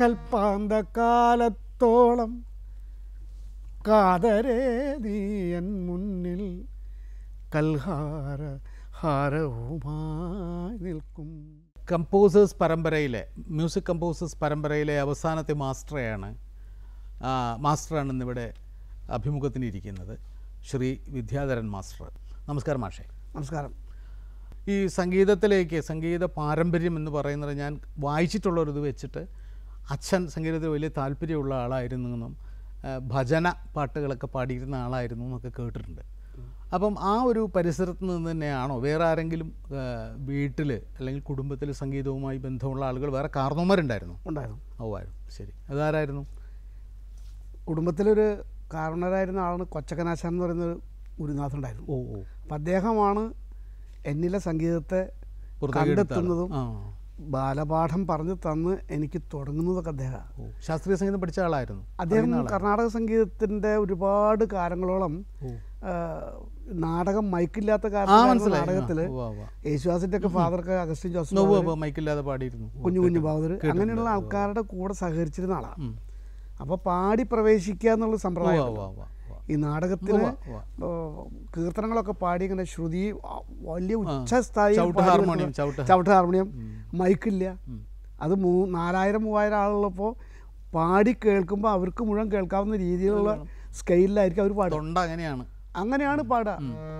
കൽപ്പാന്തകാലത്തോളം കാതരേ നീ എൻ മുന്നിൽ കൽഹാര ഹാരവുമായി നിൽക്കും കമ്പോസേഴ്സ് പരമ്പരയിലെ മ്യൂസിക് കമ്പോസേഴ്സ് പരമ്പരയിലെ അവസാനത്തെ മാസ്റ്ററെയാണ് ആ, മാസ്റ്ററാണ് ഇന്നിവിടെ അഭിമുഖത്തിന് ഇരിക്കുന്നത് ശ്രീ വിദ്യാധരൻ മാസ്റ്റർ നമസ്കാരം മാഷേ നമസ്കാരം ഈ സംഗീതത്തിലേക്ക് സംഗീത പാരമ്പര്യം എന്ന് പറയുന്നത് ഞാൻ വായിച്ചിട്ടുള്ളൊരിത് വെച്ചിട്ട് അച്ഛൻ സംഗീതത്തിൽ വലിയ താല്പര്യമുള്ള ആളായിരുന്നു എന്നും ആ, ഭജന പാട്ടുകളൊക്കെ പാടിയിരുന്ന ആളായിരുന്നു എന്നൊക്കെ കേട്ടിട്ടുണ്ട് അപ്പം ആ ഒരു പരിസരത്ത് നിന്ന് തന്നെയാണോ വേറെ ആരെങ്കിലും വീട്ടിൽ അല്ലെങ്കിൽ കുടുംബത്തിൽ സംഗീതവുമായി ബന്ധമുള്ള ആളുകൾ വേറെ കാർന്നോമാരുണ്ടായിരുന്നു ഉണ്ടായിരുന്നു ഓ ആയിരുന്നു ശരി അതാരായിരുന്നു കുടുംബത്തിലൊരു കാരണരായിരുന്ന ആളാണ് കൊച്ചക്കനാശാൻ എന്ന് പറയുന്നൊരു ഗുരുനാഥൻ ഉണ്ടായിരുന്നു ഓ ഓ അപ്പം അദ്ദേഹമാണ് എന്നിലെ സംഗീതത്തെ പുറത്തേക്ക് എടുത്ത ആള്. കണ്ടെത്തുന്നതും ആ ബാലപാഠം പറഞ്ഞു തന്ന് എനിക്ക് തുടങ്ങുന്നതൊക്കെ അദ്ദേഹമാണ് ഓ ശാസ്ത്രീയ സംഗീതം പഠിച്ച ആളായിരുന്നു അദ്ദേഹം കർണാടക സംഗീതത്തിൻ്റെ ഒരുപാട് കാലങ്ങളോളം ഓ. ആ, നാടകം മൈക്കില്ലാത്ത ആ കാരണം മനസ്സിലായി നാടകത്തിൽ ആ, ഉവ്വ് ഉവ്വ്. യേശുദാസിൻ്റെ ഒക്കെ ഫാദർക്ക് അഗസ്റ്റിൻ ജോസഫ് ഉവ്വ് ഉവ്വ് മൈക്കില്ലാതെ പാടിയിരുന്നു ഉവ്വ് കുഞ്ഞു കുഞ്ഞു ബാബുദർ കേട്ടിട്ടുണ്ട്. അങ്ങനെയുള്ള ആൾക്കാരുടെ കൂടെ സഹകരിച്ചിരുന്ന ആളാണ് ഉം. അപ്പോൾ പാടി പ്രവേശിക്കുക എന്നുള്ള ഉവ്വ് സമ്പ്രദായം ഉവ്വ് ഉവ്വ് ഉവ്വ്. ഈ നാടകത്തിന് ഉവ്വ് ഉവ്വ്. ഓ, കീർത്തനങ്ങളൊക്കെ പാടി ഇങ്ങനെ ശ്രുതി ആ, വലിയ ആ. ഉച്ചസ്ഥായി ചവിട്ട് ഹാർമോണിയം, ചവിട്ട് ചവിട്ട് ഹാർമോണിയം മൈക്കില്ല അത് മൂ നാലായിരം മൂവായിരം ആളുള്ളപ്പോൾ പാടി കേൾക്കുമ്പോൾ അവർക്ക് മുഴുവൻ കേൾക്കാവുന്ന രീതിയിലുള്ള സ്കെയിലായിരിക്കും അവർ പാടുക തൊണ്ട അങ്ങനെയാണ് അങ്ങനെയാണ് പാടുക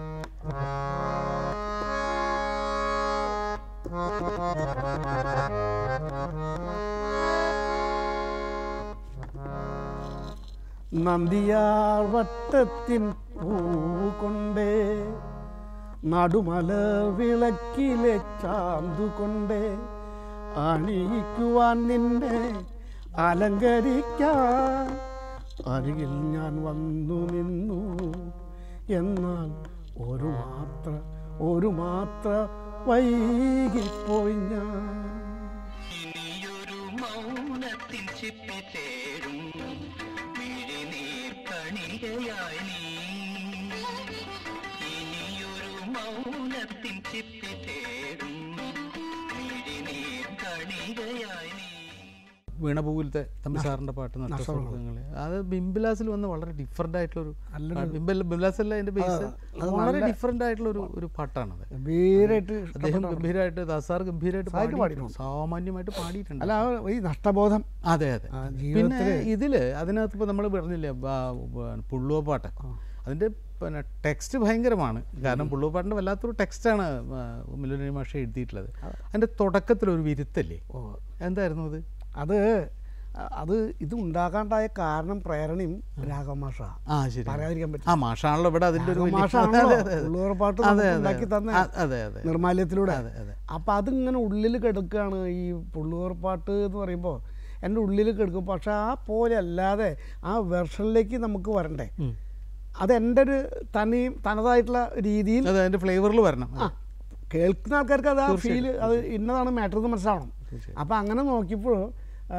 നന്ദിയാർ വട്ടത്തിൻ പൂ കൊണ്ടേ നടുമല വിളക്കിലെ ചാന്തു കൊണ്ടേ അണിയിക്കുവാൻ നിന്നെ അലങ്കരിക്കാൻ അരികിൽ ഞാൻ വന്നു നിന്നു എന്നാൽ ഒരു മാത്ര ഒരു മാത്ര വൈകിപ്പോയി ഞാൻ ഇനിയൊരു മൗനത്തിൻ ചിപ്പി തേടും മിഴിനീർ കണികയായി നീ ഇനിയൊരു മൗനത്തിൻ ചിപ്പി തേടും മിഴിനീർ കണികയായി നീ വീണപൂവിലത്തെ തമ്പി സാറിന്റെ പാട്ട് നഷ്ടസ്വർഗങ്ങൾ അത് ബിംബിലാസിൽ വന്ന് വളരെ ഡിഫറെന്റ് ആയിട്ടുള്ള ഒരു ബിംബിൽ ബിംബിലാസല്ല അതിന്റെ ബേസ് വളരെ ഡിഫറെന്റ് ആയിട്ടുള്ള ഒരു ഒരു പാട്ടാണത് ഗംഭീരായിട്ട് അദ്ദേഹം ഗംഭീരമായിട്ട് ദാസാർ ഗംഭീരമായിട്ട് പാടി പാടിയിട്ടുണ്ട്. സാമാന്യമായിട്ട് പാടിയിട്ടുണ്ട് അല്ല ആ ഈ നഷ്ടബോധം അതെ അതെ ആ, പിന്നെ ഇതില് അതിനകത്ത് ഇപ്പോൾ നമ്മൾ പറഞ്ഞില്ലേ പുള്ളുവ പാട്ട് അതിന്റെ പിന്നെ ടെക്സ്റ്റ് ഭയങ്കരമാണ് കാരണം പുള്ളുവ പാട്ടിന്റെ വല്ലാത്തൊരു ടെക്സ്റ്റാണ് മിലുനി മാഷ എഴുതിയിട്ടുള്ളത് അതിന്റെ തുടക്കത്തിൽ ഒരു വിരുത്തല്ലേ എന്തായിരുന്നു അത് അത് അത് ഇത് ഉണ്ടാകാണ്ടായ കാരണം പ്രേരണയും രാഘവമാഷ ആ ശരി പറയാതിരിക്കാൻ പറ്റും ആ മാഷാണല്ലോ ഇവിടെ അതിന്റെ ഒരു വലിയ- മാഷാണല്ലോ അതെ, അതെ, അതെ. ഉള്ളൂർപ്പാട്ട് അതെ, നമുക്ക് അതെ, ഉണ്ടാക്കി തന്നെ അതെ, അതെ അതെ നിർമാല്യത്തിലൂടെ അതെ, അതെ. അപ്പം അതിങ്ങനെ ഉള്ളിൽ കിടക്കുകയാണ് ഈ പുള്ളുവർപ്പാട്ട് എന്ന് പറയുമ്പോൾ എൻ്റെ ഉള്ളിൽ കിടക്കും പക്ഷെ ആ പോലെ അല്ലാതെ ആ വെർഷനിലേക്ക് നമുക്ക് വരണ്ടേ ഉം. അത് എൻ്റെ ഒരു തനി തനതായിട്ടുള്ള രീതിയിൽ അതെ അതിന്റെ ഫ്ലേവറിൽ വരണം ആ കേൾക്കുന്ന ആൾക്കാർക്ക് അത് ആ ഫീൽ അത് ഇന്നതാണ് മാറ്റർ എന്ന് മനസ്സിലാവണം അപ്പം അങ്ങനെ നോക്കിയപ്പോൾ ആ,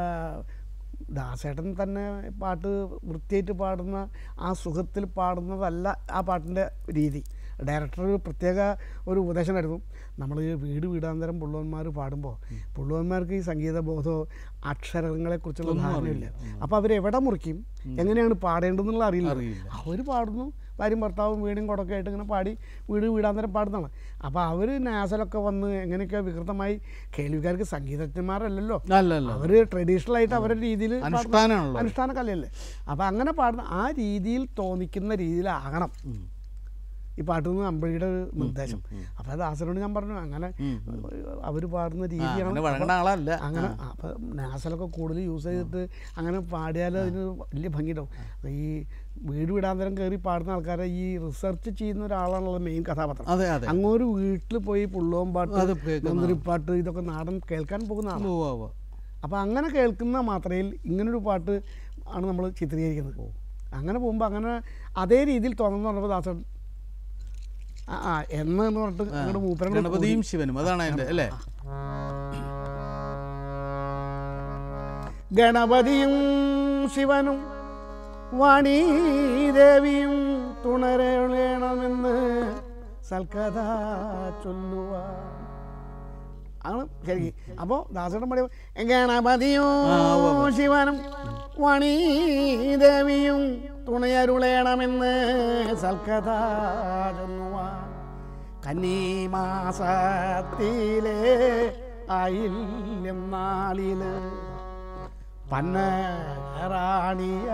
ദാസേട്ടൻ തന്നെ പാട്ട് വൃത്തിയായിട്ട് പാടുന്ന ആ സുഖത്തിൽ പാടുന്നതല്ല ആ പാട്ടിൻ്റെ രീതി ഡയറക്ടർ ഒരു പ്രത്യേക ഒരു ഉപദേശമായിരുന്നു നമ്മൾ ഈ വീട് വീടാന്തരം പുള്ളുവന്മാർ പാടുമ്പോൾ പുള്ളുവന്മാർക്ക് ഈ സംഗീത ബോധമോ അക്ഷരങ്ങളെക്കുറിച്ചുള്ള ധാരണയില്ല അപ്പോൾ അവരെവിടെ മുറിക്കും എങ്ങനെയാണ് പാടേണ്ടതെന്നുള്ള അറിയില്ല അറിയില്ല. അവർ പാടുന്നു ഭാര്യയും ഭർത്താവും വീടും കുടൊക്കെ ആയിട്ട് ഇങ്ങനെ പാടി വീട് വീടാന്തരം പാടുന്നതാണ് അപ്പോൾ അവർ നാസലൊക്കെ വന്ന് എങ്ങനെയൊക്കെ വികൃതമായി കേൾവിക്കാർക്ക് സംഗീതജ്ഞന്മാരല്ലല്ലോ അല്ല അല്ല അവർ ട്രഡീഷണൽ ആയിട്ട് അവരുടെ രീതിയിൽ അനുഷ്ഠാനമാണല്ലോ അനുഷ്ഠാന കലയല്ലേ അപ്പോൾ അങ്ങനെ പാടുന്ന ആ രീതിയിൽ തോന്നിക്കുന്ന രീതിയിലാകണം ഈ പാട്ടിൽ നിന്ന് അമ്പഴിയുടെ ഒരു നിർദ്ദേശം അപ്പോൾ ദാസനോട് ഞാൻ പറഞ്ഞു അങ്ങനെ അവർ പാടുന്ന ആ, രീതിയാണ് അങ്ങനെ വഴങ്ങണ ആളല്ല അങ്ങനെ അപ്പം നാസലൊക്കെ കൂടുതൽ യൂസ് ചെയ്തിട്ട് അങ്ങനെ പാടിയാൽ അതിന് വലിയ ഭംഗിയുണ്ടാവും അപ്പൊ ഈ വീട് വിടാന്തരം കയറി പാടുന്ന ആൾക്കാരെ ഈ റിസർച്ച് ചെയ്യുന്ന ഒരാളാണുള്ള മെയിൻ കഥാപാത്രം അതെ അതെ അങ്ങൊരു വീട്ടിൽ പോയി പുള്ളോം പാട്ട് അത് കേൾക്കുന്ന നന്ദിരിപ്പാട്ട് ഇതൊക്കെ നാടൻ കേൾക്കാൻ പോകുന്ന ആളാണ് ഉവ്വ് ഉവ്വ്. അപ്പോൾ അങ്ങനെ കേൾക്കുന്ന മാത്രയിൽ ഇങ്ങനൊരു പാട്ട് ആണ് നമ്മൾ ചിത്രീകരിക്കുന്നത് അങ്ങനെ പോകുമ്പോൾ അങ്ങനെ അതേ രീതിയിൽ തോന്നുന്നു പറഞ്ഞപ്പോൾ ദാസൻ ആ ആ എന്ന് എന്ന് പറഞ്ഞിട്ട് അങ്ങോട്ട് മൂപ്പരങ്ങൾ ഗണപതിയും ശിവനും അതാണ് അതിന്റെ അല്ലേ ഗണപതിയും ശിവനും വാണീദേവിയും തുണരേണമെന്ന് സൽക്കഥ ചൊല്ലുവാൻ ആണ് ശരിക്കും അപ്പോൾ ദാസേട്ടൻ പാടിയ ഗണപതിയോ ശിവനും വണീദേവിയും തുണയരുളേണമെന്ന് സൽക്കഥ ചൊന്നുവാൻ കന്നിമാസത്തിലെ ആയില്യം നാളില് പന്നറാണിയ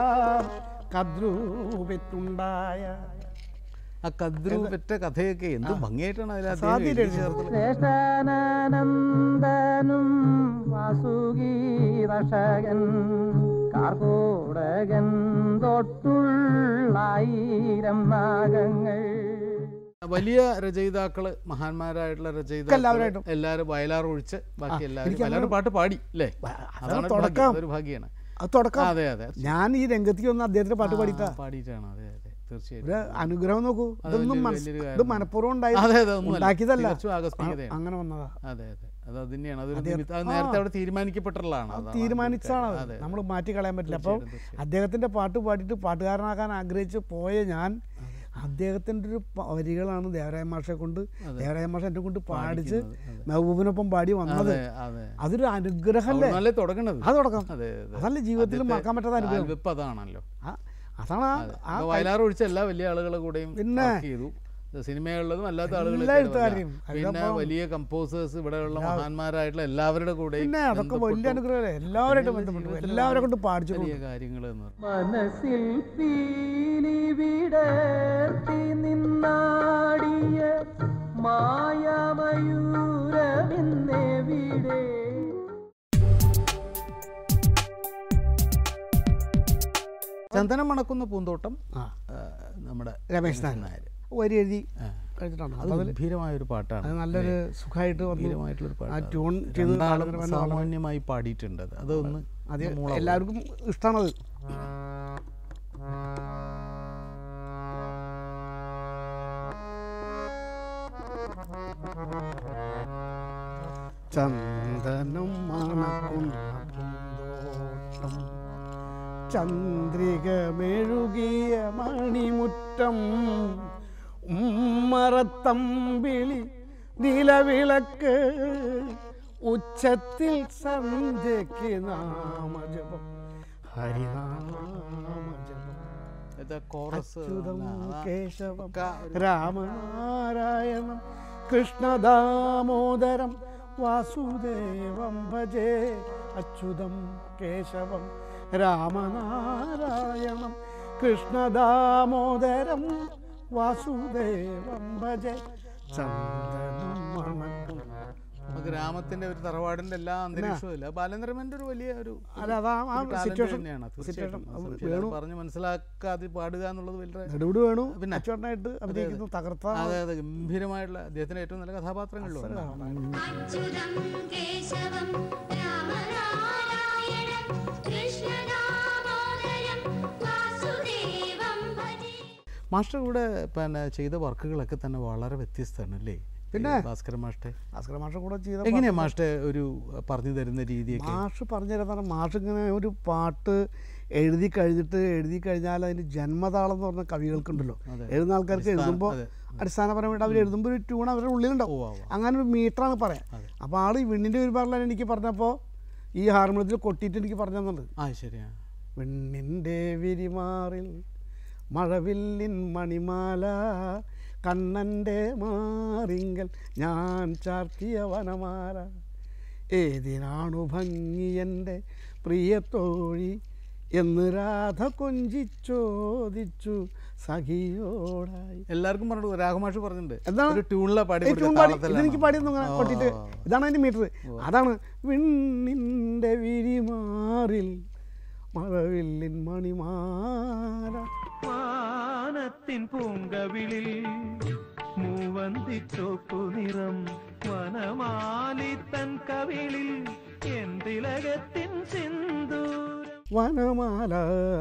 കദ്രൂപെറ്റുണ്ടായ ആ കദ്രു പെറ്റ കഥയൊക്കെ എന്ത് ഭംഗിയായിട്ടാണ് അതിൽ അദ്ദേഹം സാധ്യത എഴുതി ചേർത്തത് ശ്രേഷ്ഠാനന്ദനും വാസുകി രക്ഷകൻ കാർകൂടകൻ തൊട്ടുള്ളായിരം നാഗങ്ങൾ വലിയ രചയിതാക്കള് മഹാന്മാരായിട്ടുള്ള രചയിതാക്കൾ എല്ലാവരായിട്ടും. എല്ലാവരും വയലാർ ഒഴിച്ച് ബാക്കി എല്ലാവരും എനിക്ക് എല്ലാവരും പാട്ട് പാടി അല്ലേ അതാണ് അതാണ് ഒരു തുടക്കം. ഭാഗ്യം, അതൊരു ഭാഗ്യമാണ് അത് തുടക്കം അതെ അതെ ഞാൻ ഈ രംഗത്തേക്ക് വന്ന് അദ്ദേഹത്തിന്റെ പാട്ട് പാടിയിട്ടാ ആ, പാടിയിട്ടാണ് അതെ അതെ തീർച്ചയായിട്ടും ഒരു അനുഗ്രഹം നോക്കൂ ഇതൊന്നും വലിയൊരു- മനസ്സ് വലിയൊരു ഇത് കാര്യമാണ്. മനഃപൂർവ്വം ഉണ്ടായി അതെ അതെ ഒന്നുമല്ല ഉണ്ടാക്കിയതല്ല തികച്ചും ആകസ്മികതയാണ് അ- അങ്ങനെ വന്നതാ അതെ അതെ അത് അത് തന്നെയാണ് അതൊരു നിമിത്തം- അത് നേരത്തെ അവിടെ തീരുമാനിക്കപ്പെട്ടിട്ടുള്ളതാണ് അത് അതാണ് തീരുമാനിച്ചാണ് അതിന്റെ അത് കാര്യം. നമ്മൾ മാറ്റി കളയാൻ പറ്റില്ല അപ്പോൾ തീർച്ചയായിട്ടും, അദ്ദേഹത്തിന്റെ പാട്ട് പാടിയിട്ട് പാട്ടുകാരനാകാൻ ആഗ്രഹിച്ച് പോയ ഞാൻ അദ്ദേഹത്തിൻ്റെ ഒരു പ- വരികളാണ് ദേവരായ മാഷെ കൊണ്ട് ദേവരായ മാഷ എൻ്റെ കൊണ്ട് പാടിച്ച് മെഹബൂബിനൊപ്പം പാടി വന്നത് അതെ അതെ അതൊരു അനുഗ്രഹമല്ലേ അവിടുന്നല്ലേ തുടങ്ങണത് അത് തുടക്കം അതെ അതെ അതല്ലേ ജീവിതത്തിൽ ആദ്യത്തെ മറക്കാൻ പറ്റാത്ത അനുഗ്രഹം ആൽബപ്പ് അതാണല്ലോ ആ, അതാണ് ആ- ആ അപ്പൊ വയലാർ ഒഴിച്ച എല്ലാ വലിയ ആളുകളെ കൂടെയും പിന്നെ. work ചെയ്തു സിനിമയുള്ളതും അല്ലാത്ത ആളുകൾ എല്ലാ എഴുത്തുകാരെയും. പിന്നെ അതിനപ്പം- വലിയ കമ്പോസേഴ്സ് ഇവിടെയുള്ള മഹാന്മാരായിട്ടുള്ള എല്ലാവരുടെ കൂടെയും പിന്നെ അതൊക്കെ വലിയ ബന്ധപ്പെട്ടു. അനുഗ്രഹമല്ലേ എല്ലാവരായിട്ടും പിന്നെ ബന്ധപ്പെട്ടു ജീവിതത്തിൽ എല്ലാവരെ കൊണ്ട് പാടിച്ചിട്ടുണ്ട് വലിയ കാര്യങ്ങൾ എന്ന് പറഞ്ഞു മനസ്സിൽ പീലി വിടർത്തി നിന്നാടിയ മായമയൂരമെന്നെവിടെ ചന്ദനം മണക്കുന്ന പൂന്തോട്ടം ആ ആ, നമ്മുടെ രമേശ് നായർ വരി എഴുതി കഴിച്ചിട്ടാണ് അത് ഗംഭീരമായ ഒരു പാട്ടാണ് അത് നല്ലൊരു സുഖമായിട്ട് വന്നു ഗംഭീരമായിട്ടുള്ളൊരു ആ പാട്ടാണ് ട്യൂൺ ചെയ്ത് രണ്ടാളും വളരെ നല്ല- സാമാന്യമായി പാടിയിട്ടുണ്ട് അത് അതൊന്ന് അത് ഒന്ന് മൂളാം. എല്ലാവർക്കും ഇഷ്ടമാണത് ചന്ദനം മണക്കുന്ന പൂന്തോട്ടം ചന്ദ്രിക മെഴുകിയ മണിമുറ്റം ഉമ്മറത്തമ്പിളി നിലവിളക്ക് ഉച്ചത്തിൽ സന്ധ്യയ്ക്ക് നാമജപം ഹരിനാമജപം ഇത് chorus അച്യുതം അതാ. കേശവം ഒക്കെ ഒരു- രാമനാരായണം കൃഷ്ണദാമോദരം വാസുദേവം ഭജേ അച്യുതം കേശവം രാമനാരായണം കൃഷ്ണദാമോദരം വാസുദേവം ഭജേ ചന്ദനം മണക്കും ആ ഗ്രാമത്തിന്റെ ഒരു തറവാടിന്റെ എല്ലാ അന്തരീക്ഷവും ഇല്ല ബാലേന്ദ്രമന്റെ ഒരു വലിയ ഒരു അല്ല അതാ ആ ഒരു talent സിറ്റുവേഷൻ തന്നെയാണ് സിറ്റുവേഷൻ തീർച്ചയായിട്ടും അത് സംശയമില്ല. അത് പറഞ്ഞ് മനസ്സിലാക്കാതെ പാടുക എന്നുള്ളത് വളരെ നെടുവിട് വേണു പിന്നെ? അച്ചുവേട്ടനായിട്ട് അഭിനയിക്കുന്നു തകർത്ത അതെ അതെ ഗംഭീരമായിട്ടുള്ള അദ്ദേഹത്തിന്റെ ഏറ്റവും നല്ല കഥാപാത്രങ്ങളിലും അച്യുതം കേശവം രാമനാരായണം കൃഷ്ണദാമോദരം വാസുദേവം ഭജേ മാസ്റ്റർ ഇവിടെ പിന്നെ ചെയ്ത വർക്കുകളൊക്കെ തന്നെ വളരെ വ്യത്യസ്തമാണ് അല്ലേ പിന്നെ? ഈ ഭാസ്കരൻ മാഷ്ടെ ഭാസ്കര മാഷ കൂടെ ചെയ്ത എങ്ങനെയാ മാഷ്ടെ ഒരു പറഞ്ഞു തരുന്ന രീതിയൊക്കെ മാഷ് പറഞ്ഞു തരുന്ന മാഷ് ഇങ്ങനെ ഒരു പാട്ട് എഴുതി കഴിഞ്ഞിട്ട് എഴുതി കഴിഞ്ഞാൽ അതിന് ജന്മതാളം എന്ന് പറഞ്ഞ കവികൾക്കുണ്ടല്ലോ അതെ. എഴുതുന്ന ആൾക്കാർക്ക് അടിസ്ഥാന- എഴുതുമ്പോൾ അതെ. അടിസ്ഥാനപരമായിട്ട് അവർ എഴുതുമ്പോൾ ഒരു ട്യൂൺ അവരുടെ ഉള്ളിലുണ്ടാവും ഉവ്വ് ഉവ്വ്. അങ്ങനെ ഒരു മീറ്ററാണ് പറയാം അതെ. അപ്പോൾ ആൾ ഈ വിണ്ണിൻ്റെ ഒരു പറഞ്ഞാൽ എനിക്ക് പറഞ്ഞപ്പോൾ ഈ ഹാർമോണിയത്തിൽ കൊട്ടിയിട്ട് എനിക്ക് പറഞ്ഞു തന്നുണ്ട് ആ ശരിയാ വെണ്ണിൻ്റെ വിരിമാറിൽ മഴവില്ലിൻ മണിമാല കണ്ണൻ്റെ മാറിങ്കൽ ഞാൻ ചാർത്തിയ വനമാല ഏതിനാണു ഭംഗി എൻ്റെ പ്രിയത്തോഴി എന്ന് രാധ കൊഞ്ചിച്ചോദിച്ചു സഖിയോടായി എല്ലാവർക്കും പറഞ്ഞു രാഘമാഷ് പറഞ്ഞിട്ടുണ്ട് എന്താണ്? ഒരു ട്യൂണിലെ പാടി ഈ കൊടുക്കുക, ട്യൂൺ പാടി താളത്തിലാണ്. ഇതെനിക്ക് പാടിയൊന്നും അങ്ങനെ ഓ, കൊട്ടിട്ട് ഓ, ഓ. ഇതാണ് അതിൻ്റെ മീറ്റർ അതാണ് വിണ്ണിൻ്റെ വിരിമാറിൽ മഴവില്ലിൻ മണിമാല വാനത്തിൻ പൂങ്കവിളിൽ മൂവന്തിച്ചോപ്പു നിറം വനമാലി തൻ കവിളിൽ എന്തിലകത്തിൻ സിന്ദൂരം വനമാല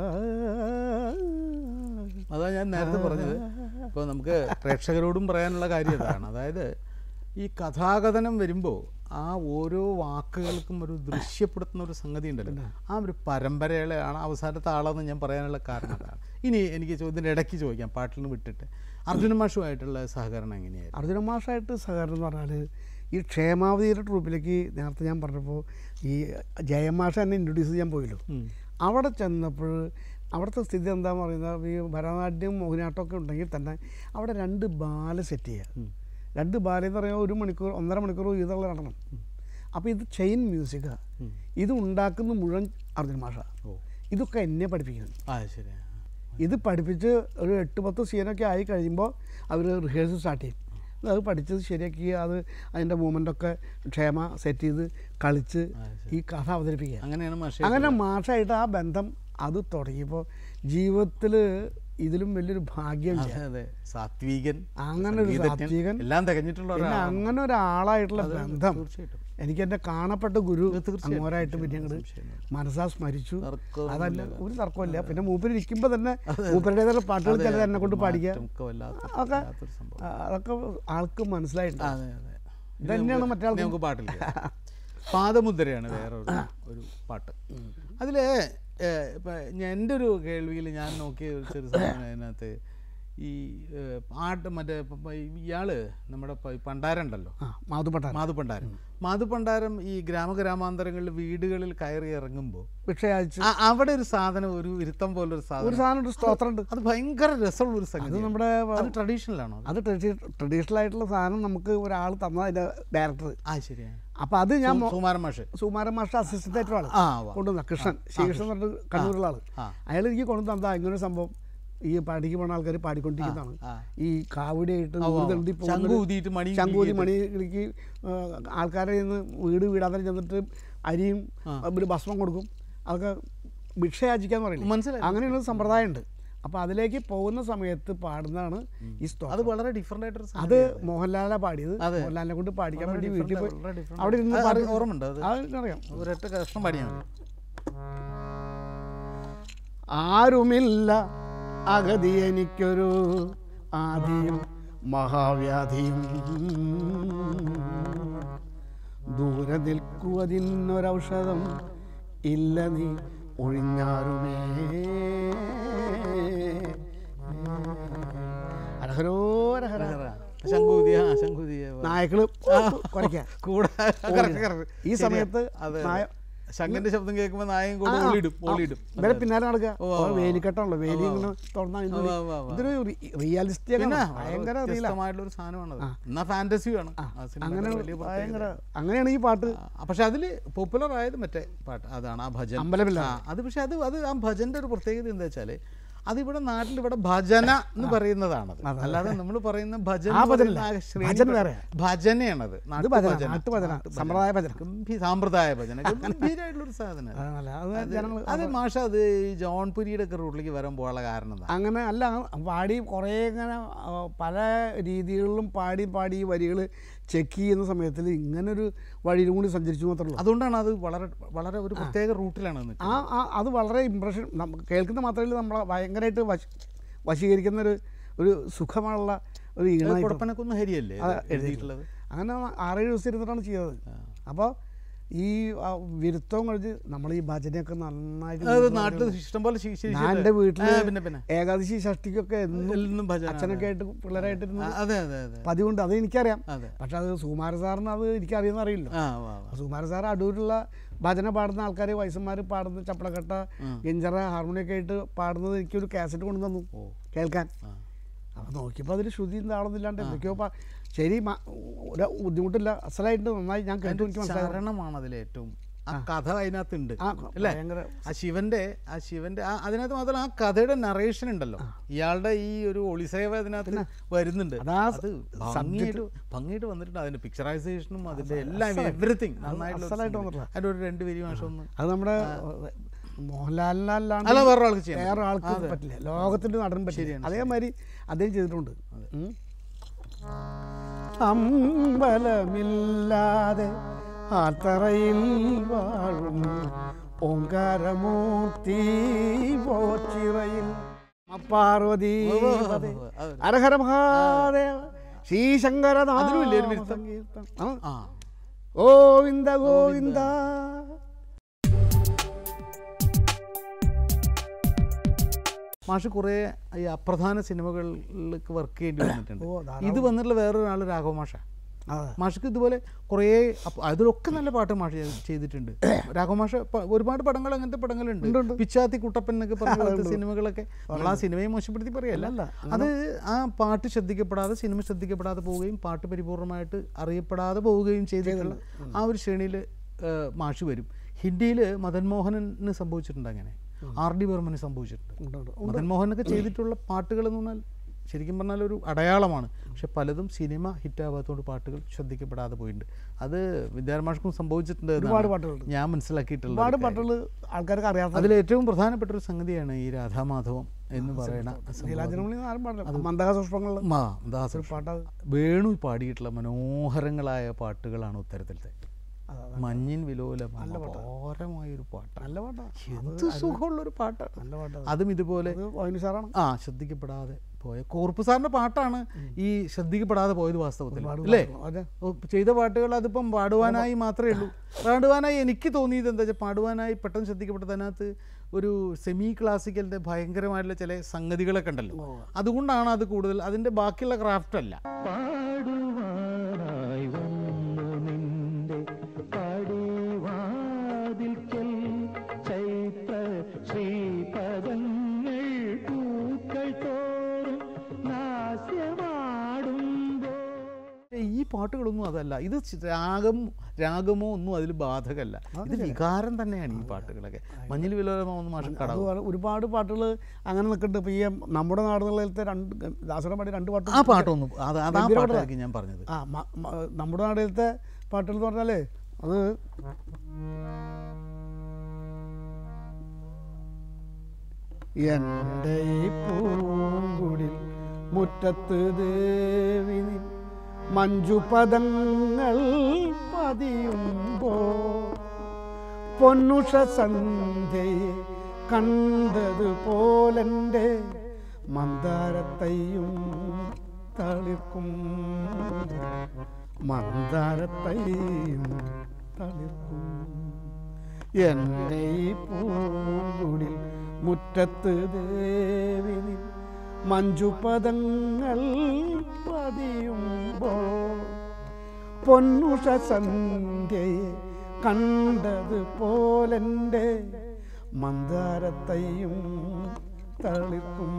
അതാ ഞാൻ നേരത്തെ പറഞ്ഞത് ഇപ്പോൾ നമുക്ക് പ്രേക്ഷകരോടും പറയാനുള്ള കാര്യം ഇതാണ് അതായത് ഈ കഥാകഥനം വരുമ്പോൾ ആ ഓരോ വാക്കുകൾക്കും ഒരു ദൃശ്യപ്പെടുത്തുന്ന ഒരു സംഗതി ഉണ്ടല്ലോ ആ ഒരു പരമ്പരകളെയാണ് അവസാനത്തെ ആളെന്ന് ഞാൻ പറയാനുള്ള കാരണം അതാണ് ഇനി എനിക്ക് ചോദ്യത്തിൻ്റെ ഇടയ്ക്ക് ചോദിക്കാം പാട്ടിൽ നിന്ന് വിട്ടിട്ട് അർജുന മാഷുമായിട്ടുള്ള സഹകരണം എങ്ങനെയായിരുന്നു അർജുന മാഷായിട്ട് സഹകരണം എന്ന് പറഞ്ഞാൽ ഈ ക്ഷേമാവതിയുടെ ട്രൂപ്പിലേക്ക് നേരത്തെ ഞാൻ പറഞ്ഞപ്പോൾ ഈ ജയമാഷ എന്നെ ഇൻട്രൊഡ്യൂസ് ചെയ്യാൻ പോയല്ലോ അവിടെ ചെന്നപ്പോൾ അവിടുത്തെ സ്ഥിതി എന്താണെന്ന് പറയുന്നത് ഈ ഭരതനാട്യം മോഹിനിയാട്ടമൊക്കെ ഉണ്ടെങ്കിൽ തന്നെ അവിടെ രണ്ട് ബാല സെറ്റ് ചെയ്യുക രണ്ട് ബാല എന്ന് പറയുമ്പോൾ ഒരു മണിക്കൂർ ഒന്നര മണിക്കൂർ വീതമുള്ള നടണം അപ്പോൾ ഇത് ചെയിൻ മ്യൂസിക്കാണ് ഇത് ഉണ്ടാക്കുന്ന മുഴുവൻ അർജുൻ മാഷ ഇതൊക്കെ എന്നെ പഠിപ്പിക്കുന്നത് ആ ശരി ആ. ഇത് പഠിപ്പിച്ച് ഒരു എട്ട് പത്ത് സീനൊക്കെ ആയി കഴിയുമ്പോൾ അവർ റിഹേഴ്സൽ സ്റ്റാർട്ട് ചെയ്യും അത് പഠിച്ചത് ശരിയാക്കി അത് അതിൻ്റെ മൂമെൻ്റൊക്കെ ക്ഷേമ സെറ്റ് ചെയ്ത് കളിച്ച് ഈ കഥ അവതരിപ്പിക്കുക അങ്ങനെയാണ് മാഷെ അങ്ങനെ മാഷായിട്ട് ആ ബന്ധം അത് തുടങ്ങിയപ്പോൾ ജീവിതത്തിൽ ഇതിലും വലിയൊരു ഭാഗ്യമില്ല അതെ അതെ സാത്വികൻ അങ്ങനെ ഒരു സംഗീതജ്ഞൻ, സാത്വികൻ എല്ലാം തികഞ്ഞിട്ടുള്ള പിന്നെ ഒരാളാണ്. അങ്ങനെ ഒരാളായിട്ടുള്ള ബന്ധം തീർച്ചയായിട്ടും എനിക്ക് എൻ്റെ കാണപ്പെട്ട ഗുരു തീർച്ചയായിട്ടും, അങ്ങോരായിട്ട് പിന്നെ തീർച്ചയായിട്ടും, അങ്ങോട്ട് സംശയമില്ല. മനസ്സാ സ്മരിച്ചു തർക്കമൊന്നുമില്ല. അതല്ല ഒരു തർക്കമില്ല പിന്നെ മൂപ്പര് ഇരിക്കുമ്പോൾ തന്നെ മൂപ്പരുടേതായ പാട്ടുകൾ അതെ, ചിലത് എന്നെ കൊണ്ട് ഒരു പാടിക്കുക മാറ്റമൊക്കെ വല്ലാത്ത- അതൊക്കെ വല്ലാത്തൊരു സംഭവം. ആ, അതൊക്കെ ആൾക്ക് മനസ്സിലായിട്ടുണ്ട് അതെ അതെ ഇനി ഇതന്നെയാണ് നമുക്ക് മറ്റേ ആൾക്ക് ഇനി നമുക്ക് പാട്ടില്ല പാദമുദ്രയാണ് വേറെ ഒരു ഒരു പാട്ട് അതിൽ ഇപ്പം എൻ്റെ ഒരു കേൾവിയിൽ ഞാൻ നോക്കിയ ഒരു ചെറിയ സാധനം അതിനകത്ത് ഈ ഏഹ്, പാട്ട് മറ്റേ ഇപ്പം ഇയാള് നമ്മുടെ പ- പണ്ടാരം ഉണ്ടല്ലോ ആ മാധുപട്ട മാധുപണ്ടാരം മാധുപണ്ടാരം ഈ ഗ്രാമഗ്രാമാന്തരങ്ങളിൽ വീടുകളിൽ കയറി ഇറങ്ങുമ്പോൾ ഭിക്ഷ അയച്ച് ആ- അവിടെ ഒരു സാധനം ഒരു വിരുത്തം പോലൊരു ഒരു സാധനം സാധനം ഒരു സ്തോത്രമുണ്ട് അത് ഭയങ്കര രസമുള്ള ഒരു അത് സംഗതി നമ്മുടെ അത് ട്രഡീഷണൽ ആണോ അത്? അത് ട്രഡീഷണൽ ആയിട്ടുള്ള സാധനം നമുക്ക് ഒരാൾ തന്ന അതിൻ്റെ ഡയറക്ടർ ആ ശരിയാണ് അപ്പോൾ അത് ഞാൻ മോ- സുമാരൻ മാഷ് സുമാരൻ മാസ്റ്റർ അസിസ്റ്റന്റ് ആയിട്ടുള്ള ആള് ആ, ഉവ്വ. കൊണ്ടുവന്ന കൃഷ്ണൻ ശ്രീകൃഷ്ണൻ എന്ന് പറഞ്ഞിട്ട് കണ്ണൂരുള്ള ആള് ആ. അയാൾ എനിക്ക് കൊണ്ടു തന്നാ ഇങ്ങനെ ഒരു സംഭവം ഈ പാടിക്ക് പോണ ആൾക്കാർ പാടിക്കൊണ്ടിരിക്കുന്നതാണ് ആ. ഈ കാവടിയായിട്ട് ഉവ്വ, ഉവ്വ. ഊർദണ്ടി പോകുന്ന ശംഖ് ഒരു- ഊതിയിട്ട് മണി ശംഖൂതി മണിക്ക് ആൾക്കാരെ നിന്ന് വീട് വീടാതെ ചെന്നിട്ട് അരിയും ഒരു ഭസ്മം കൊടുക്കും അതൊക്കെ ഭിക്ഷയാചിക്കാന്ന് പറയില്ല മനസ്സിലായി. അങ്ങനെയുള്ള സമ്പ്രദായമുണ്ട് അപ്പോൾ അതിലേക്ക് പോകുന്ന സമയത്ത് പാടുന്നതാണ് ഈ സ്തോത്രം അത് വളരെ ഡിഫറെന്റ് ആയിട്ടൊരു അത് സംഗതിയാണ്. മോഹൻലാലാ പാടിയത് അതെ. മോഹൻലാലിനെ കൊണ്ട് പാടിക്കാൻ വളരെ വേണ്ടി different വീട്ടിൽ ആ, പോയി വളരെ different അവിടെ ആ. ഇരുന്ന് അത് പാടി ഓർമ്മയുണ്ടോ അത്? അറിയാം ഒരൊറ്റ കഷ്ണം പാടിയാൽ മതി ആരുമില്ല അഗതി എനിക്കൊരു ആദിയും മഹാവ്യാധിയും ദൂരെ നിൽക്കുവതിനൊരൗഷധം ഇല്ല നീ ഒഴിഞ്ഞാരുമേ ഹരഹരോ ഹരഹര ശങ്കുതി ആ ശങ്കുതി നായക്കള് കുറയ്ക്കാം കൂടെ correct, correct. ഈ ശരിയാ. സമയത്ത് അതെ, അതെ. നായ- ശംഖിന്റെ ശബ്ദം കേൾക്കുമ്പോൾ നായം കൂടെ ആ, ഓളിയിടും ആ, ഓളിയിടും ഇവരെ പിന്നാലെ നടക്കുക ഓ, ഓ, ഓ. വേലിക്കെട്ടാണല്ലോ വേലി ഓ, ഓ. ഇങ്ങനെ തുറന്നാ ഇതൊരു- ഓ, ഓ, ഓ, ഓ. ഇതൊരു റിയാലിസ്റ്റിക് പിന്നെ ഭയങ്കര റിയല വ്യത്യസ്തമായിട്ടുള്ള ഒരു സാധനമാണത് എന്നാ ഫാന്റസിയാണ് അങ്ങനെ ഭയങ്കര അങ്ങനെയാണ് ഈ പാട്ട് പക്ഷെ അതില് പോപ്പുലർ ആയത് മറ്റേ പാട്ട് അതാണ് ആ ഭജൻ അമ്പലമില്ല. ആ, അത് പക്ഷെ അത് അത് ആ ഭജന്റെ ഒരു പ്രത്യേകത എന്താ വെച്ചാല് അത് ഇവിടെ നാട്ടിൽ ഇവിടെ ഭജന എന്ന് പറയുന്നതാണ് അല്ലാതെ നമ്മൾ പറയുന്ന ഭജൻ ആ എന്ന് ഭജനല്ല. പറയുന്ന ആ ശ്രേണി ഭജൻ പെട്ട- വേറെയാ. ഭജനയാണത് ഇത് നാട്ടു ഭജന ഭജന, നാട്ടുഭജന നാട്ടു ഭജന. സമ്പ്രദായ ഭജന ഗംഭീര സാമ്പ്രദായ ഭജന ഗംഭീരമായിട്ടുള്ള ഒരു സാധനം അത് നല്ല അത് അത് ജനങ്ങൾ അത് മാഷ അത് ഈ ജോൺപുരിയുടെ ഒക്കെ റൂട്ടിലേക്ക് വരാൻ പോകാനുള്ള കാരണം എന്താ അങ്ങനെ അല്ല പാടി കുറേ ഇങ്ങനെ ആ, പല രീതികളിലും പാടി പാടി ഈ വരികൾ ചെക്ക് ചെയ്യുന്ന സമയത്തിൽ ഇങ്ങനൊരു വഴിയിലും കൂടി സഞ്ചരിച്ചു മാത്രമേ ഉള്ളൂ അതുകൊണ്ടാണ് അത് വളരെ വളരെ ഒരു പ്രത്യേക റൂട്ടിലാണ് അത് ആ നിൽക്കുന്നത്. ആ അത് വളരെ ഇമ്പ്രഷൻ നമുക്ക് കേൾക്കുന്ന മാത്രമല്ല നമ്മളെ ഭയങ്കരമായിട്ട് വശ വശീകരിക്കുന്ന ഒരു ഒരു സുഖമുള്ള ഒരു അത് ഈണമായിട്ട് കൊടപ്പനക്കുന്ന് ഹരിയല്ലേ ഇത് അത് എഴുതിയിട്ടുള്ളത് അങ്ങനെ ആറേഴ് ദിവസം ഇരുന്നിട്ടാണ് ചെയ്തത് അപ്പോൾ ഈ ആ വിരുത്തവും കഴിച്ച് നമ്മൾ ഈ ഭജനയൊക്കെ നന്നായിട്ട് അത് വീട്ടിൽ നാട്ടിൽ ഇഷ്ടംപോലെ ശീ- ശീ- ഞാൻ എൻ്റെ വീട്ടിൽ ആ, പിന്നെ പിന്നെ ഏകാദശി ഷഷ്ടിക്കൊക്കെ എന്നും എന്നും ഭജന അച്ഛനൊക്കെ ആയിട്ട് പിള്ളേരായിട്ട് ഇരുന്ന് ആ, അതെ അതെ അതെ പതിവുണ്ട് അത് എനിക്കറിയാം അതെ. പക്ഷെ അത് സുകുമാര സാറിന് അത് എനിക്കറിയുന്ന അറിയില്ല ആ വാ വാ സുകുമാര സാർ അടൂരിലുള്ള ഭജന പാടുന്ന ആൾക്കാർ വയസ്സന്മാർ പാടുന്ന ചപ്പളക്കട്ട ഗഞ്ചറ ഹാർമോണിയൊക്കെ ആയിട്ട് പാടുന്നത് എനിക്കൊരു കാസറ്റ് കൊണ്ടു തന്നു കേൾക്കാൻ അപ്പോൾ നോക്കിയപ്പോൾ അതിൽ ശ്രുതിയും താളൊന്നുമില്ലാണ്ട് എന്തൊക്കെയോ പാ ശരി മ- ഒരു ബുദ്ധിമുട്ടില്ല അസലായിട്ട് നന്നായി ഞാൻ കേട്ടു എനിക്ക് മനസ്സിലായി ചരണമാണ് അതിൽ ഏറ്റവും ആ കഥ അതിനകത്തുണ്ട് ആ, അല്ലേ ഭയങ്കര ആ ശിവന്റെ ആ ശിവന്റെ ആ അതിനകത്ത് മാത്രമല്ല ആ കഥയുടെ നറേഷൻ ഉണ്ടല്ലോ ഇയാളുടെ ഈ ഒരു ഒളിസേവ അതിനകത്ത് വരുന്നുണ്ട് അതാ അത് ഭംഗിയായിട്ട് ഭംഗിയായിട്ട് വന്നിട്ടുണ്ട് അതിന്റെ പിക്ചറൈസേഷനും അതിന്റെ എല്ലാം എവറിത്തിങ് നന്നായിട്ടുള്ള ഒരു അസലായിട്ട് സംഗതി. വന്നിട്ടുള്ള. അതിന്റെ ഒരു രണ്ട് വരി ഭാഷ ഒന്ന് അത് നമ്മുടെ മോഹൻലാലിനല്ലാണ്ട് അല്ല വേറെ ആൾക്ക് ചെയ്യാൻ വേറെ ആൾക്ക് ഇത് പറ്റില്ല ലോകത്തിന്റെ നടൻ പറ്റില്ല ശരിയാണ്, അതേമാതിരി അദ്ദേഹം ചെയ്തിട്ടുണ്ട് ഉം. അമ്പലമില്ലാതെ ആത്തറയിൽ വാഴും ഓങ്കാരമൂർത്തി പോച്ചിറയിൽ പാർവതി അത് ഹരഹര മഹാദേവ ശ്രീശങ്കര അതിലും ഇല്ലേ ഒരു വിരുത്തം? ആ ഗോവിന്ദ ഗോവിന്ദ മാഷ് കുറേ ഈ അപ്രധാന സിനിമകളിലേക്ക് വർക്ക് ചെയ്യേണ്ടി വന്നിട്ടുണ്ട് ഓ, ധാരാളം. ഇത് വന്നിട്ടുള്ള വേറൊരാൾ രാഘവ മാഷ അതെ. മാഷക്ക് ഇതുപോലെ കുറേ അപ്പ- അതിലൊക്കെ നല്ല പാട്ട് മാഷ് ചെയ്ത് ചെയ്തിട്ടുണ്ട് രാഘവ മാഷ പ- ഒരുപാട് പടങ്ങൾ അങ്ങനത്തെ പടങ്ങളുണ്ട് പിച്ചാത്തി കുട്ടപ്പൻ എന്നൊക്കെ പറഞ്ഞ പോലത്തെ സിനിമകളൊക്കെ നമ്മൾ ആ സിനിമയെ മോശപ്പെടുത്തി പറയല്ല അല്ലല്ല, അത് ആ പാട്ട് ശ്രദ്ധിക്കപ്പെടാതെ സിനിമ ശ്രദ്ധിക്കപ്പെടാതെ പോവുകയും പാട്ട് പരിപൂർണമായിട്ട് അറിയപ്പെടാതെ പോവുകയും ചെയ്തിട്ടുള്ള ആ ഒരു ശ്രേണിയിൽ മാഷ് വരും ഹിന്ദിയിൽ മദൻ മോഹനന് സംഭവിച്ചിട്ടുണ്ട് അങ്ങനെ ആർ ഡി ബർമന് സംഭവിച്ചിട്ടുണ്ട് ഉണ്ട്, ഉണ്ട്. മദൻ മോഹനൊക്കെ ചെയ്തിട്ടുള്ള പാട്ടുകൾ എന്ന് പറഞ്ഞാൽ ശരിക്കും പറഞ്ഞാൽ ഒരു അടയാളമാണ് പക്ഷെ പലതും സിനിമ ഹിറ്റാവാത്തതുകൊണ്ട് പാട്ടുകൾ ശ്രദ്ധിക്കപ്പെടാതെ പോയിട്ടുണ്ട് അത് വിദ്യാരമാഷ്ക്കും സംഭവിച്ചിട്ടുണ്ട് എന്നാണ് ഒരുപാട് പാട്ടുകളുണ്ട്. ഞാൻ മനസ്സിലാക്കിയിട്ടുള്ള ഒരുപാട് ഒരു കാര്യം. പാട്ടുകൾ ആൾക്കാർക്ക് അറിയാത്ത അതിൽ ഏറ്റവും പ്രധാനപ്പെട്ട ഒരു സംഗതിയാണ് ഈ രാധാമാധവം എന്ന് പറയുന്ന സംഭവം. നീലാജനമണി ആരും പാടില്ല മന്ദഹാസ പുഷ്പങ്ങളിൽ മാ, ദാസ ഒരു പാട്ടത് വേണു പാടിയിട്ടുള്ള മനോഹരങ്ങളായ പാട്ടുകളാണ് ഉത്തരത്തിലത്തെ അതെ, അതെ. മഞ്ഞിൻ വിലോല മനോഹരമായ ഒരു പാട്ടാണ് നല്ല പാട്ടാ എന്ത് സുഖമുള്ള ഒരു പാട്ടാണ് നല്ല പാട്ടാ അതും ഇതുപോലെ അത് വൈനു സാറാണ് ആ ശ്രദ്ധിക്കപ്പെടാതെ പോയ കോർപ്പ് സാറിന്റെ പാട്ടാണ് ഈ ശ്രദ്ധിക്കപ്പെടാതെ പോയത് വാസ്തവത്തിൽ ഒരുപാട് അല്ലേ പാട്ടുകൾ. അതെ ഓ, ചെയ്ത പാട്ടുകൾ അതിപ്പം പാടുവാനായി മാത്രമേ ഉള്ളൂ പാടുവാനായി എനിക്ക് തോന്നിയത് എന്താ വെച്ചാൽ പാടുവാനായി പെട്ടെന്ന് ശ്രദ്ധിക്കപ്പെട്ടത് അതിനകത്ത് ഒരു സെമി ക്ലാസിക്കലിന്റെ ഭയങ്കരമായിട്ടുള്ള ചില സംഗതികളൊക്കെ ഉണ്ടല്ലോ അതുകൊണ്ടാണ് അത് കൂടുതൽ അതിന്റെ ബാക്കിയുള്ള ക്രാഫ്റ്റ് അല്ല പാടുവാനായി വന്നു നിന്റെ പടിവാതിൽക്കൽ ചൈത്ര ശ്രീപദങ്ങൾ പൂക്കൾ തോറും നാസ്യമാടുമ്പോൾ ഈ പാട്ടുകളൊന്നും അതല്ല ഇത് ചി- രാഗം രാഗമോ ഒന്നും അതിൽ ബാധകമല്ല ഇത് വികാരം തന്നെയാണ് ഈ പാട്ടുകളൊക്കെ മഞ്ഞിൽ വിലോലമോ ഒന്നും മാഷം കടവ് അതുപോലെ ഒരുപാട് പാട്ടുകൾ അങ്ങനെ നിൽക്കുന്നുണ്ട് ഇപ്പം ഈ നമ്മുടെ നാടുകളിലത്തെ രണ്ട് ദാസയുടെ പാടി രണ്ട് പാട്ടും ആ പാട്ടൊന്നും അത് അത് ആ ഗംഭീര പാട്ടായിരിക്കും ഞാൻ പറഞ്ഞത് ആ മ- മ- നമ്മുടെ നാട്ടിലത്തെ പാട്ടുകൾ എന്ന് പറഞ്ഞാലേ അത് എൻ്റെ ഈ പൂങ്കുടിൽ മുറ്റത്ത് ദേവി നിൻ മഞ്ജുപദങ്ങൾ പതിയുമ്പോ പൊന്നുഷ സന്ധ്യയെ കണ്ടതുപോലെൻ്റെ മന്ദാരത്തയ്യും തളിർക്കും മന്ദാരത്തയ്യും തളിർക്കും എൻ്റെ ഈ പൂങ്കുടിൽ മുറ്റത്ത് ദേവി നിൻ മഞ്ജുപദങ്ങൾ പതിയുമ്പോൾ പൊന്നുഷ സന്ധ്യയെ കണ്ടതുപോലെൻ്റെ മന്ദാരത്തയ്യും തളിർക്കും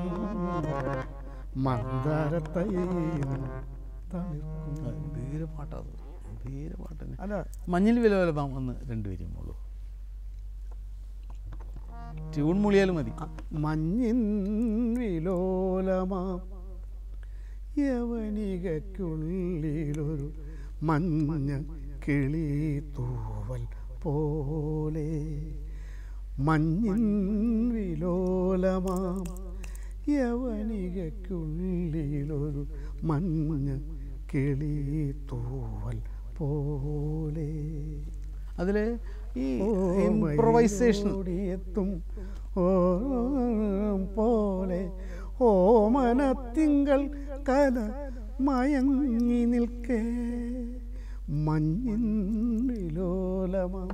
മന്ദാരത്തയ്യും തളിർക്കും ഗംഭീര പാട്ടത് ഗംഭീര പാട്ട് തന്നെ അല്ല മഞ്ഞിൽ വിലോലമാം ഒന്ന് രണ്ടുപേരും ഉള്ളൂ ട്യൂൺ മുളിയാലും മതി മഞ്ഞിൻ വിലോലമാം യവനികയ്ക്കുള്ളിലൊരു മഞ്ഞ കിളി തൂവൽ പോലെ മഞ്ഞിൻ വിലോലമാം യവനികയ്ക്കുള്ളിലൊരു മഞ്ഞ കിളി തൂവൽ പോലെ അതിൽ ഈ ഇംപ്രവൈസേഷൻ എത്തും ഓം പോലെ ഓമനത്തിങ്കൾ കല മയങ്ങി നിൽക്കേ മഞ്ഞിൻ വിലോലമം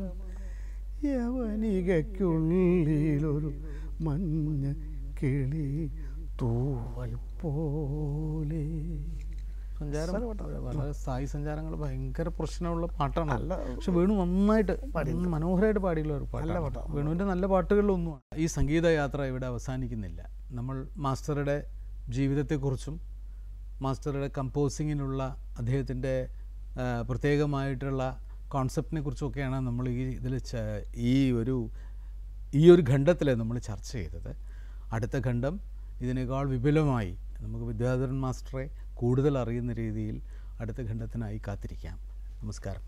യവനികയ്ക്കുള്ളിലൊരു മഞ്ഞ കിളി തൂവൽ പോലെ സഞ്ചാരം വളരെ സ്ഥായി സഞ്ചാരങ്ങൾ ഭയങ്കര പ്രശ്നമുള്ള പാട്ടാണ് പക്ഷെ വേണു നന്നായിട്ട് മനോഹരമായിട്ട് പാടിയുള്ള ഒരു പാട്ടാണ് വേണുവിൻ്റെ നല്ല പാട്ടുകളിലൊന്നുമാണ് ഈ സംഗീത യാത്ര ഇവിടെ അവസാനിക്കുന്നില്ല നമ്മൾ മാസ്റ്ററുടെ ജീവിതത്തെക്കുറിച്ചും മാസ്റ്ററുടെ കമ്പോസിങ്ങിനുള്ള അദ്ദേഹത്തിൻ്റെ ആ, പ്രത്യേകമായിട്ടുള്ള കോൺസെപ്റ്റിനെ കുറിച്ചൊക്കെയാണ് നമ്മൾ ഈ ഇതിൽ ഈ ഒരു ഈ ഒരു ഖണ്ഡത്തിൽ നമ്മൾ ചർച്ച ചെയ്തത് അടുത്ത ഖണ്ഡം ഇതിനേക്കാൾ വിപുലമായി നമുക്ക് വിദ്യാധരൻ മാസ്റ്ററെ കൂടുതൽ അറിയുന്ന രീതിയിൽ അടുത്ത ഖണ്ഡത്തിനായി കാത്തിരിക്കാം നമസ്കാരം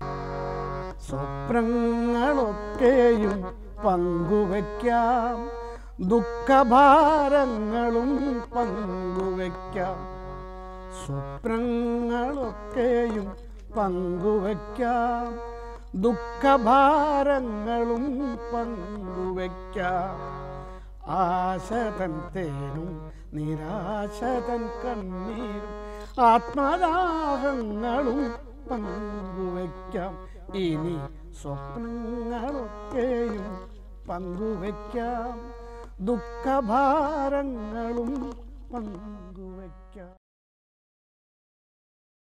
സ്വപ്നങ്ങളൊക്കെയും പങ്കുവയ്ക്കാം ദുഃഖഭാരങ്ങളും പങ്കുവയ്ക്കാം സ്വപ്നങ്ങളൊക്കെയും പങ്കുവയ്ക്കാം ദുഃഖഭാരങ്ങളും പങ്കുവയ്ക്കാം ആശതൻ തേനും നിരാശതൻ കണ്ണീരും ആത്മദാഹങ്ങളും പങ്കുവയ്ക്കാം ഇനി സ്വപ്നങ്ങളൊക്കെയും പങ്കുവയ്ക്കാം ദുഃഖഭാരങ്ങളും പങ്കു